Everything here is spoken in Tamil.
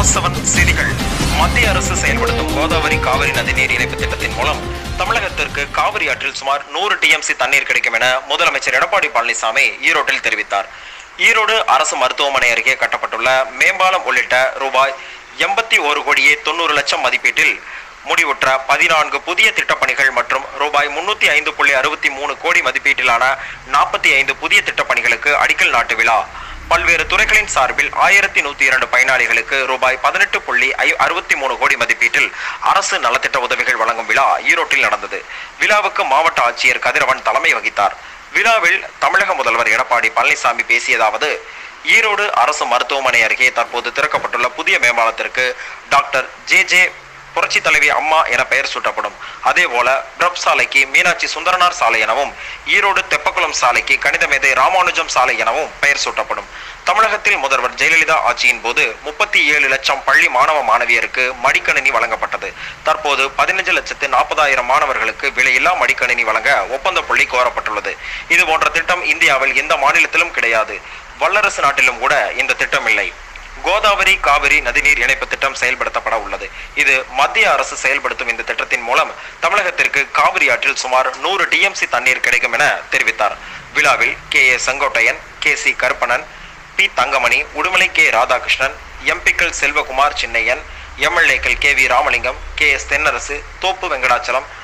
வாசவன் செய்திகள் மத்திய அரசு செயல்படுத்தும் கோதாவரி காவிரி நதிநீர் இணைப்பு திட்டத்தின் மூலம் தமிழகத்திற்கு காவிரி ஆற்றில் சுமார் நூறு டிஎம்சி தண்ணீர் கிடைக்கும் என முதலமைச்சர் எடப்பாடி பழனிசாமி ஈரோட்டில் தெரிவித்தார் ஈரோடு அரசு மருத்துவமனை அருகே கட்டப்பட்டுள்ள மேம்பாலம் உள்ளிட்ட ரூபாய் எண்பத்தி ஒரு கோடியே தொண்ணூறு லட்சம் மதிப்பீட்டில் முடிவுற்ற பதினான்கு புதிய திட்டப்பணிகள் மற்றும் ரூபாய் முன்னூத்தி ஐந்து புள்ளி அறுபத்தி மூணு கோடி மதிப்பீட்டிலான நாற்பத்தி ஐந்து புதிய திட்டப்பணிகளுக்கு அடிக்கல் நாட்டு விழா பல்வேறு துறைகளின் சார்பில் ஆயிரத்தி நூத்தி இரண்டு பயனாளிகளுக்கு ரூபாய் பதினெட்டு புள்ளி ஐ- அறுபத்தி மூணு கோடி மதிப்பீட்டில் அரசு நலத்திட்ட உதவிகள் வழங்கும் விழா ஈரோட்டில் நடந்தது விழாவுக்கு மாவட்ட ஆட்சியர் கதிரவன் தலைமை வகித்தார் விழாவில் தமிழக முதல்வர் எடப்பாடி பழனிசாமி பேசியதாவது ஈரோடு அரசு மருத்துவமனை அருகே தற்போது திறக்கப்பட்டுள்ள புதிய மேம்பாலத்திற்கு டாக்டர் ஜே ஜே புரட்சி தலைவி அம்மா என பெயர் சூட்டப்படும் அதே போல பிரப் சாலைக்கு மீனாட்சி சுந்தரனார் சாலை எனவும் ஈரோடு தெப்பக்குளம் சாலைக்கு கணிதமேதை ராமானுஜம் சாலை எனவும் பெயர் சூட்டப்படும் தமிழகத்தில் முதல்வர் ஜெயலலிதா ஆட்சியின் போது முப்பத்தி ஏழு லட்சம் பள்ளி மாணவ மாணவியருக்கு மடிக்கணினி வழங்கப்பட்டது தற்போது பதினஞ்சு லட்சத்து நாற்பதாயிரம் மாணவர்களுக்கு விலையில்லா மடிக்கணினி வழங்க ஒப்பந்த புள்ளி கோரப்பட்டுள்ளது இது போன்ற திட்டம் இந்தியாவில் எந்த மாநிலத்திலும் கிடையாது வல்லரசு நாட்டிலும் கூட இந்த திட்டம் இல்லை கோதாவரி காவிரி நதிநீர் இணைப்பு திட்டம் செயல்படுத்தப்பட உள்ளது இது மத்திய அரசு செயல்படுத்தும் இந்த திட்டத்தின் மூலம் தமிழகத்திற்கு காவிரி ஆற்றில் சுமார் நூறு டிஎம்சி தண்ணீர் கிடைக்கும் என தெரிவித்தார் விழாவில் K A Sengottaiyan K C Karuppanan P Thangamani Udumalai K Radhakrishnan எம்பிக்கள் செல்வகுமார் சின்னையன் எம்எல்ஏக்கள் K V Ramalingam K S Thennarasu Thoppu Venkatachalam